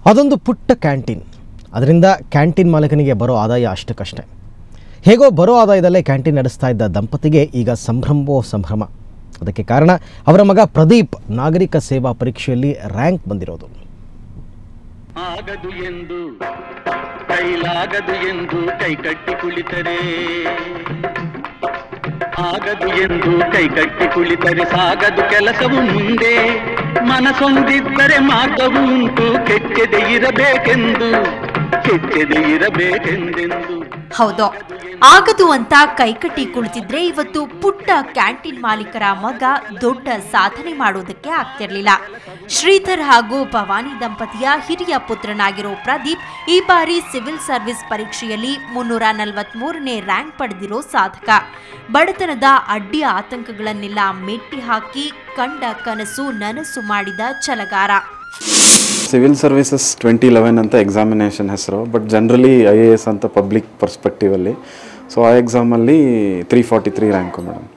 ಅದೊಂದು ಪುಟ್ಟ ಕ್ಯಾಂಟೀನ್ ಅದರಿಂದ ಕ್ಯಾಂಟೀನ್ ಮಾಲೀಕನಿಗೆ ಬರೋ ಆದಾಯ ಅಷ್ಟಕ್ಕಷ್ಟೇ ಹೇಗೋ ಬರೋ ಆದಾಯದಲ್ಲೇ ಕ್ಯಾಂಟೀನ್ ನಡೆಸ್ತಾ ಇದ್ದ ದಂಪತಿಗೆ ಈಗ ಸಂಭ್ರಮವೋ ಸಂಭ್ರಮ ಅದಕ್ಕೆ ಕಾರಣ ಅವರ ಮಗ ಪ್ರದೀಪ್ ನಾಗರಿಕ ಸೇವಾ ಪರೀಕ್ಷೆಯಲ್ಲಿ ರ್ಯಾಂಕ್ ಬಂದಿರೋದು ಆಗದು ಎಂದು ಕೈಲಾಗದು ಎಂದು ಕೈ ಕಟ್ಟಿ ಕುಳಿತರೆ ಆಗದು ಎಂದು ಕೈ ಕಟ್ಟಿ ಕುಳಿತರೆ ಸಾಗದು ಕೆಲಸವು ಮುಂದೆ ಮನಸೊಂದಿದ್ದರೆ ಮಾರ್ಗವು ಉಂಟು ಕೆಚ್ಚದೆ ಇರಬೇಕೆಂದು ಕೆಚ್ಚದೆ ಇರಬೇಕೆಂದೆಂದು ಹೌದು ಆಗದು ಅಂತ ಕೈಕಟ್ಟಿ ಕುಳಿತಿದ್ರೆ ಇವತ್ತು ಪುಟ್ಟ ಕ್ಯಾಂಟೀನ್ ಮಾಲೀಕರ ಮಗ ದೊಡ್ಡ ಸಾಧನೆ ಮಾಡೋದಕ್ಕೆ ಆಗ್ತಿರ್ಲಿಲ್ಲ ಶ್ರೀಧರ್ ಹಾಗೂ ಭವಾನಿ ದಂಪತಿಯ ಹಿರಿಯ ಪುತ್ರನಾಗಿರೋ ಪ್ರದೀಪ್ ಈ ಬಾರಿ ಸಿವಿಲ್ ಸರ್ವಿಸ್ ಪರೀಕ್ಷೆಯಲ್ಲಿ ಮುನ್ನೂರ ನಲವತ್ಮೂರನೇ ರ್ಯಾಂಕ್ ಪಡೆದಿರೋ ಸಾಧಕ ಬಡತನದ ಅಡ್ಡಿ ಆತಂಕಗಳನ್ನೆಲ್ಲ ಮೆಟ್ಟಿ ಹಾಕಿ ಕಂಡ ಕನಸು ನನಸು ಮಾಡಿದ ಛಲಗಾರ ಸಿವಿಲ್ ಸರ್ವಿಸಸ್ ಟ್ವೆಂಟಿ ಲೆವೆನ್ ಅಂತ ಎಕ್ಸಾಮಿನೇಷನ್ ಹೆಸರು but generally I A S ಅಂತ ಪಬ್ಲಿಕ್ ಪರ್ಸ್ಪೆಕ್ಟಿವಲ್ಲಿ ಸೊ ಆ ಎಕ್ಸಾಮಲ್ಲಿ three forty three rank madam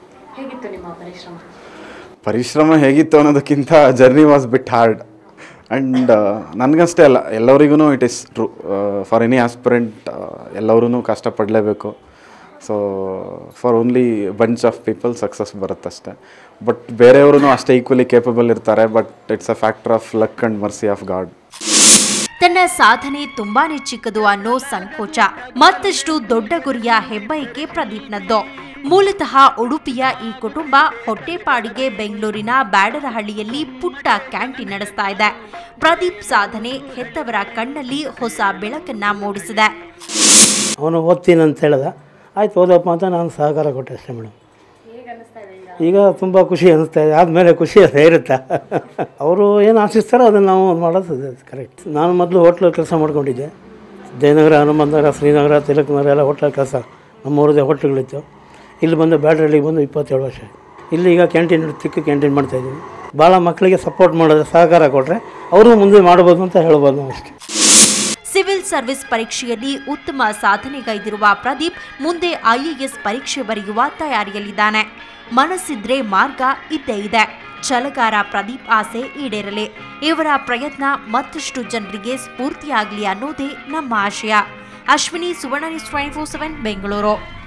ಪರಿಶ್ರಮ ಹೇಗಿತ್ತು ಅನ್ನೋದಕ್ಕಿಂತ journey was bit hard and ನನಗಷ್ಟೇ ಅಲ್ಲ ಎಲ್ಲರಿಗೂ it is true for any aspirant ಎಲ್ಲರೂ ಕಷ್ಟಪಡಲೇಬೇಕು so for only bunch of people success ಬರುತ್ತಷ್ಟೆ ಬಟ್ ಬೇರೆಯವರು ಅಷ್ಟೇ ಈಕ್ವಲಿ ಕೇಪಬಲ್ ಇರ್ತಾರೆ but it's a factor of luck and mercy of god ತನ್ನ ಸಾಧನೆ ತುಂಬಾನೇ ಚಿಕ್ಕದು ಅನ್ನೋ ಸಂಕೋಚ ಮತ್ತಷ್ಟು ದೊಡ್ಡ ಗುರಿಯ ಹೆಬ್ಬಯಕೆ ಪ್ರದೀಪ್ನದ್ದು ಮೂಲತಃ ಉಡುಪಿಯ ಈ ಕುಟುಂಬ ಹೊಟ್ಟೆಪಾಡಿಗೆ ಬೆಂಗಳೂರಿನ ಬ್ಯಾಡರಹಳ್ಳಿಯಲ್ಲಿ ಪುಟ್ಟ ಕ್ಯಾಂಟೀನ್ ನಡೆಸ್ತಾ ಇದೆ ಪ್ರದೀಪ್ ಸಾಧನೆ ಹೆತ್ತವರ ಕಣ್ಣಲ್ಲಿ ಹೊಸ ಬೆಳಕನ್ನ ಮೂಡಿಸಿದೆ ಅವನು ಓದ್ತೀನಿ ಅಂತ ಹೇಳ್ದ ಆಯ್ತು ಓದಪ್ಪ ಅಂತ ನಾನು ಸಹಕಾರ ಕೊಟ್ಟೆ ಅಷ್ಟೇ ಮೇಡಮ್ ಈಗ ತುಂಬ ಖುಷಿ ಅನ್ನಿಸ್ತಾ ಇದೆ ಆದಮೇಲೆ ಖುಷಿ ಅದೇ ಇರುತ್ತಾ ಅವರು ಏನು ಆಶಿಸ್ತಾರೋ ಅದನ್ನು ನಾವು ಮಾಡೋದು ಕರೆಕ್ಟ್ ನಾನು ಮೊದಲು ಹೋಟ್ಲಲ್ಲಿ ಕೆಲಸ ಮಾಡ್ಕೊಂಡಿದ್ದೆ ಜಯನಗರ ಹನುಮಂತನಗರ ಶ್ರೀನಗರ ತಿಲಕನಗರ ಎಲ್ಲ ಹೋಟ್ಲಲ್ಲಿ ಕೆಲಸ ನಮ್ಮೂರದೇ ಹೋಟ್ಲುಗಳಿತ್ತು ಇಲ್ಲಿ ಬಂದು ಬ್ಯಾಟ್ರಳ್ಳಿಗೆ ಬಂದು ಇಪ್ಪತ್ತೇಳು ವರ್ಷ ಆಯ್ತು ಇಲ್ಲಿ ಈಗ ಕ್ಯಾಂಟೀನ್ ಚಿಕ್ಕ ಕ್ಯಾಂಟೀನ್ ಮಾಡ್ತಾಯಿದ್ದೀವಿ ಭಾಳ ಮಕ್ಕಳಿಗೆ ಸಪೋರ್ಟ್ ಮಾಡಿದ್ರೆ ಸಹಕಾರ ಕೊಟ್ಟರೆ ಅವರು ಮುಂದೆ ಮಾಡ್ಬೋದು ಅಂತ ಹೇಳ್ಬೋದು ನಾವು ಅಷ್ಟೇ ಸಿವಿಲ್ ಸರ್ವಿಸ್ ಪರೀಕ್ಷೆಯಲ್ಲಿ ಉತ್ತಮ ಸಾಧನೆಗೈದಿರುವ ಪ್ರದೀಪ್ ಮುಂದೆ ಐಎಎಸ್ ಪರೀಕ್ಷೆ ಬರೆಯುವ ತಯಾರಿಯಲ್ಲಿದ್ದಾನೆ ಮನಸ್ಸಿದ್ರೆ ಮಾರ್ಗ ಇದ್ದೇ ಇದೆ ಛಲಗಾರ ಪ್ರದೀಪ್ ಆಸೆ ಈಡೇರಲಿ ಇವರ ಪ್ರಯತ್ನ ಮತ್ತಷ್ಟು ಜನರಿಗೆ ಸ್ಫೂರ್ತಿಯಾಗಲಿ ಅನ್ನೋದೇ ನಮ್ಮ ಆಶಯ Ashwini Suvarna news twenty four seven Bengaluru